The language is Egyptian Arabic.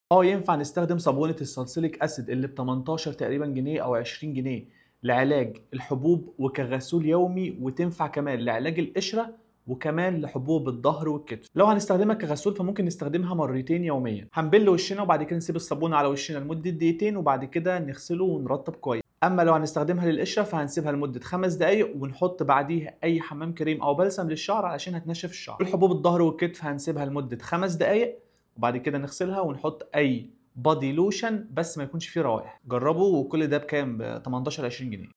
اه ينفع نستخدم صابونة السالسيليك اسيد اللي ب 18 تقريبا جنيه او 20 جنيه لعلاج الحبوب وكغسول يومي وتنفع كمان لعلاج القشرة وكمان لحبوب الظهر والكتف لو هنستخدمها كغسول فممكن نستخدمها مرتين يوميا هنبل وشنا وبعد كده نسيب الصابونة على وشنا لمدة دقيقتين وبعد كده نغسله ونرطب كويس اما لو هنستخدمها للقشره فهنسيبها لمده خمس دقائق ونحط بعديها اي حمام كريم او بلسم للشعر علشان هتنشف الشعر الحبوب الظهر والكتف هنسيبها لمده خمس دقائق وبعد كده نغسلها ونحط اي بادي لوشن بس ما يكونش فيه روائح جربوا وكل ده بكام ب 18 20 جنيه